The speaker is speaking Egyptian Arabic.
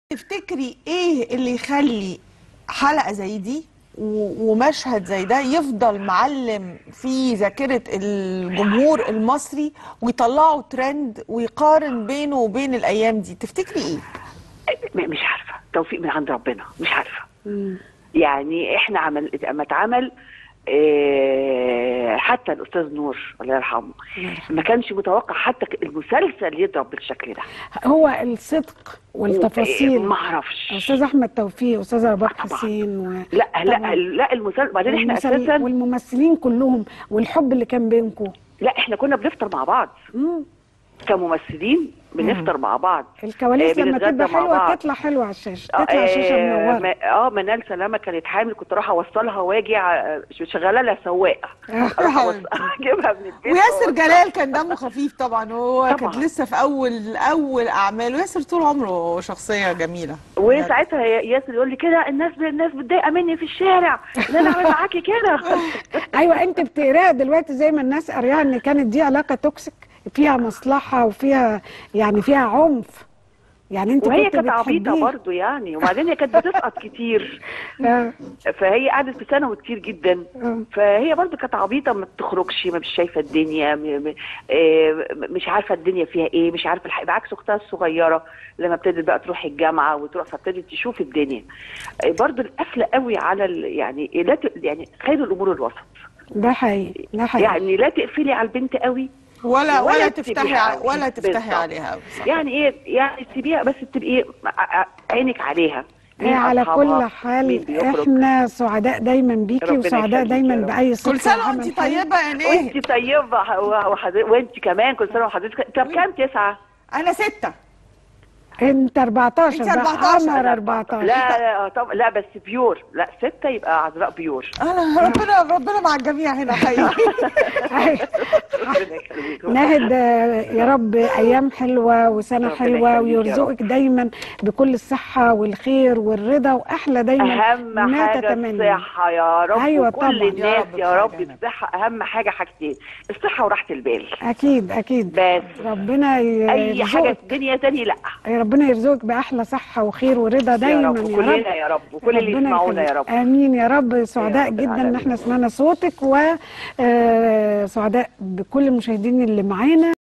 تفتكري ايه اللي يخلي حلقة زي دي و- ومشهد زي ده يفضل معلم في ذاكرة الجمهور المصري ويطلعوا ترند ويقارن بينه وبين الأيام دي تفتكري ايه؟ م- مش عارفه توفيق من عند ربنا مش عارفه يعني احنا عمل اما اتعمل آه، حتى الاستاذ نور الله يرحمه ما كانش متوقع حتى ك- المسلسل يضرب بالشكل ده هو الصدق والتفاصيل ما اعرفش استاذ احمد توفيق استاذ رباح طبعاً. حسين و... لا لا طبعاً. لا المسلسل بعدين احنا والمسل- اساسا والممثلين كلهم والحب اللي كان بينكم لا احنا كنا بنفطر مع بعض كممثلين بنفطر مع بعض الكواليس آه، لما بنتغدى تبقى مع حلوه بعض. تطلع حلوه على الشاشه اه تطلع شاشه آه، منوره ما- اه منال سلامه كانت حامل كنت اروح اوصلها واجي ع- شغاله لها سواقه اروح أوص- اجيبها من البيت وياسر جلال كان دمه خفيف طبعا وهو طبعاً. كانت لسه في أول أول أعماله ياسر طول عمره شخصية جميلة وساعتها ياسر يقول لي كده الناس الناس متضايقه مني في الشارع ان انا اعمل معاكي كده ايوه انت بتقراها دلوقتي زي ما الناس قاريها ان كانت دي علاقه توكسيك فيها مصلحه وفيها يعني فيها عنف يعني انت وهي كنت كانت عبيطه بتحبيه. برضه يعني وبعدين هي كانت بتسقط كتير آه. فهي قعدت في ثانوي كتير جدا آه. فهي برضه كانت عبيطه ما بتخرجش ما مش شايفه الدنيا م... م... آه، مش عارفه الدنيا فيها ايه مش عارفه الحق بعكس اختها الصغيره لما ابتدت بقى تروح الجامعه وتروح فابتدت تشوف الدنيا آه، برضه القفله قوي على ال... يعني لا ت... يعني خير الامور الوسط ده حقيقي ده حقيقي يعني لا تقفلي على البنت قوي ولا ولا ولا تسيبيها تفتحي ع- قوي. ولا تفتحي بالظبط. عليها أوي، صح. يعني ايه يعني تسيبيها بس تبقي ع- ع- عينك عليها هي مين على أصحابها، كل مين حال بيخرج. احنا سعداء دايما بيكي ربنا وسعداء يخليك دايما يا رب. باي صدق كل سنة وعمل وانت حلو. طيبة يا نيه وانت طيبه وحضرتك وانت كمان كل سنه وحضرتك طب كام تسعه؟ أنا ستة انت 14 انت بقى 14. عمر 14 لا لا طب لا بس بيور لا سته يبقى عذراء بيور أنا ربنا ربنا مع الجميع هنا حقيقي ربنا يخليك. ناهد آه، يا رب ايام حلوه وسنه ربنا حلوه يخليك يا ويرزقك دايما بكل الصحه والخير والرضا واحلى دايما اهم ما حاجه تتمنى الصحه يا رب أيوة وكل طبعاً. يا الناس رب يا رب بحاجة. الصحه اهم حاجه حاجتين الصحه وراحه البال اكيد اكيد بس ربنا اي حاجه يرزقك في الدنيا تاني لا ربنا يرزقك باحلى صحه وخير ورضا يا دايما رب يا رب وكلنا يا رب وكل اللي ربنا يسمعونا يا يخليك. رب امين يا رب سعداء رب جدا ان العالمين. احنا سمعنا صوتك وسعداء بكل المشاهدين اللي معانا